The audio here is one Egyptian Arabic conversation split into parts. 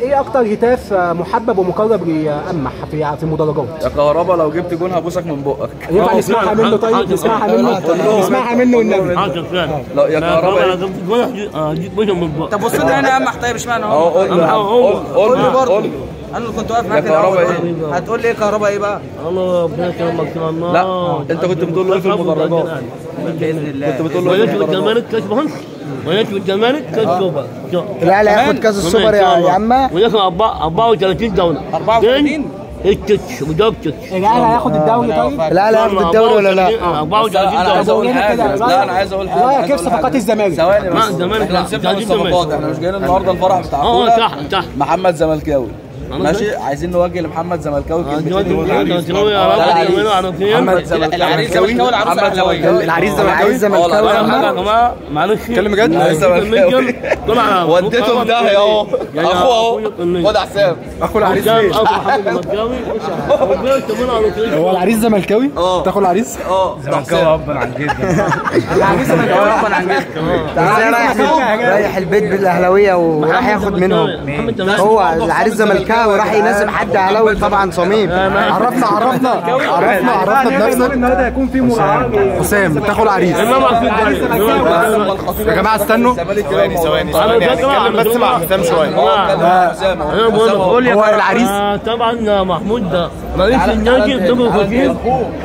ايه اكتر هتاف آه، محبب ومقرب لامح في في المدرجات يا كهربا لو جبت جون هبوسك من بقك ينفع نسمعها منه طيب نسمعها منه نسمعها منه والنبي حاضر فعلا لا يا كهربا إيه؟ اجيب وجهه من بقى طب بص لي هنا يا امح طيب اشمعنى اهو هو قول لي هو. قول قول لي لي برضه قول لي انا اللي كنت واقف معاك يا كهربا الأول. إيه؟ هتقول لي ايه كهربا ايه بقى الله ربنا يكرمك يا الله لا، أنت كنت بتقول له إيه في المدرجات؟ باذن الله كنت بتقول له إيه في وليت المدرجات؟ والزمالك كاس بهنس وليت والزمالك كاس سوبر الاهلي هياخد كاس السوبر يا يا عمه ولكن 34 دوله 34 التتش وده التتش الاهلي هياخد الدوري طيب الاهلي هياخد الدوري ولا لا؟ 34 انا عايز اقول دوله حاجه لا انا عايز اقول حاجه رايك عايز كيف أقول صفقات حاجة. الزمالك؟ ثواني لا، بس الزمالك احنا لا، سيبنا من تهديد الصفقات الزمالك. احنا مش جايين النهارده الفرح بتاع اه اخونا تحت تحت محمد زملكاوي أنا ماشي عايزين نوجه لمحمد زملكاوي كلمتين يقول العريس محمد زملكاوي العريس زملكاوي والعروسه محمد اهلاويه زملكاوي العريس زملكاوي اه زملكاوي لا، يا لا، عمه يا جماعه معلش اتكلم بجد؟ عايز زملكاوي. وديتهم داهيه اهو اخوه اهو خد حساب اخو العريس هو العريس زملكاوي؟ اه. تاخد العريس؟ اه زملكاوي العريس زملكاوي رايح رايح البيت بالاهلاويه وراح ياخد منهم هو العريس زملكاوي راح يناسب حد اهلاوي طبعا صميم عرفنا عرفنا عرفنا عرفنا بنفسك النهارده هيكون في مراعاه حسام تاخد العريس يا جماعه استنوا ثواني ثواني نتكلم بس مع حسام شويه انا بقول هو العريس طبعا محمود ده رئيس النادي دبل فكير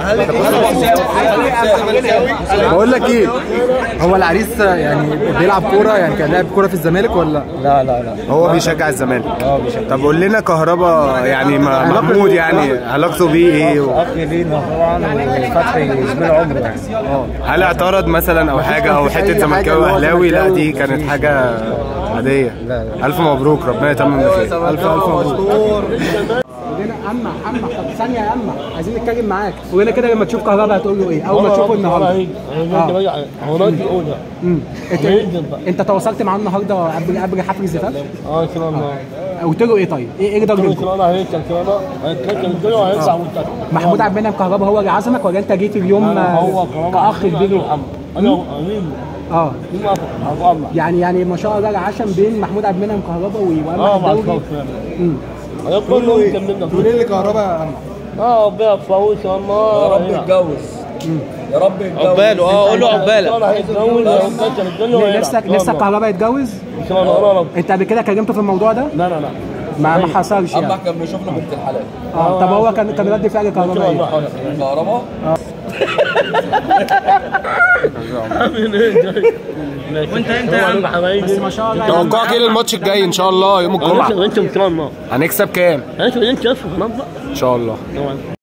بقول لك ايه هو العريس يعني بيلعب كوره يعني كان لاعب كوره في الزمالك ولا هو بيشجع الزمالك طب قول لنا كهربا يعني ما- محمود يعني علاقته بيه ايه و... اخ لينا طبعا وفتحي زميل عمره يعني هل اعترض مثلا او حاجه او مفيش أي حته حاجة زملكاوي اللي هو اهلاوي لا زملكاوي دي كانت حاجه عاديه الف مبروك ربنا يتمم بخير الف الف مبروك قولنا اما اما طب ثانيه يا اما عايزين نتكلم معاك قولنا كده لما تشوف كهربا هتقول له ايه اول ما تشوفه النهارده هو راجل اولى امم انت هينزل بقى. انت تواصلت معاه النهارده قبل قبل حفل الزفاف اه ان شاء الله قلت له ايه طيب ايه ايه ان درجته شاء الله هيركب كده هيتركب الدنيا وهيطلع منتخب محمود عبد المنعم كهربا هو اللي عزمك ولا انت جيت اليوم هو آه، كمان كاخ كبير محمد انا امين اه مين ابو الله يعني يعني ما شاء الله العشم بين محمود عبد المنعم كهربا اه وامام مع الدوري الخوف امم هيقول له يكملنا اللي كهربا اه ربنا يفوز ان شاء الله يا رب يتجوز يا رب يتجوز عقباله اه قول له عقبالك هيتجوز ويكسر الدنيا ويلعب. نفسك إن شاء نفسك الله. كهربا يتجوز ان شاء الله يا رب انت قبل كده كلمته في الموضوع ده لا لا لا ما ما حصلش اما يعني كان بيشوف له بنت الحلال اه طب هو كان كان رد فعل ان شاء كهربا الله ايه؟ كهربا وانت انت يا عم بس ما شاء الله يعني توقعك ايه للماتش الجاي ان شاء الله يوم الجمعه انت ان شاء الله هنكسب كام انت انت خلاص بقى ان شاء الله طبعا